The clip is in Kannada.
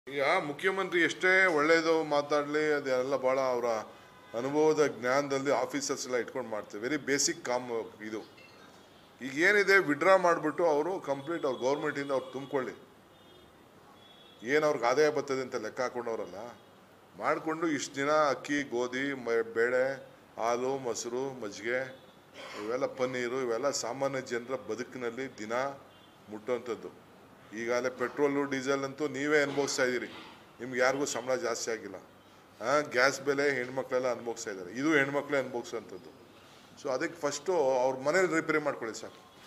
ಈಗ ಮುಖ್ಯಮಂತ್ರಿ ಎಷ್ಟೇ ಒಳ್ಳೇದು ಮಾತಾಡಲಿ ಅದೆಲ್ಲ ಭಾಳ ಅವರ ಅನುಭವದ ಜ್ಞಾನದಲ್ಲಿ ಆಫೀಸರ್ಸ್ ಎಲ್ಲ ಇಟ್ಕೊಂಡು ಮಾಡ್ತಾರೆ ವೆರಿ ಬೇಸಿಕ್ ಕಾಮ್ ಇದು ಈಗ ಏನಿದೆ ವಿಡ್ರಾ ಮಾಡಿಬಿಟ್ಟು ಅವರು ಕಂಪ್ಲೀಟ್ ಅವ್ರ ಗೌರ್ಮೆಂಟಿಂದ ಅವ್ರು ತುಂಬಿಕೊಳ್ಳಿ ಏನು ಅವ್ರಿಗೆ ಆದಾಯ ಬರ್ತದೆ ಅಂತ ಲೆಕ್ಕ ಹಾಕೊಂಡವ್ರಲ್ಲ ಮಾಡಿಕೊಂಡು ಇಷ್ಟು ದಿನ ಅಕ್ಕಿ ಗೋಧಿ ಮ- ಬೇಳೆ ಹಾಲು ಮೊಸರು ಮಜ್ಜಿಗೆ ಇವೆಲ್ಲ ಪನ್ನೀರು ಇವೆಲ್ಲ ಸಾಮಾನ್ಯ ಜನರ ಬದುಕಿನಲ್ಲಿ ದಿನ ಮುಟ್ಟುವಂಥದ್ದು ಈಗಾಗಲೇ ಪೆಟ್ರೋಲು ಡೀಸೆಲ್ ಅಂತೂ ನೀವೇ ಅನುಭವಿಸ್ತಾ ಇದ್ದೀರಿ ನಿಮ್ಗೆ ಯಾರಿಗೂ ಸಂಬಳ ಜಾಸ್ತಿ ಆಗಿಲ್ಲ ಹಾಂ ಗ್ಯಾಸ್ ಬೆಲೆ ಹೆಣ್ಮಕ್ಳೆಲ್ಲ ಅನುಭವಿಸ್ತಾ ಇದ್ದಾರೆ ಇದು ಹೆಣ್ಮಕ್ಳೇ ಅನುಭವಿಸೋಂಥದ್ದು ಸೊ ಅದಕ್ಕೆ ಫಸ್ಟು ಅವ್ರ ಮನೇಲಿ ರಿಪೇರಿ ಮಾಡ್ಕೊಳ್ಳಿ ಸರ್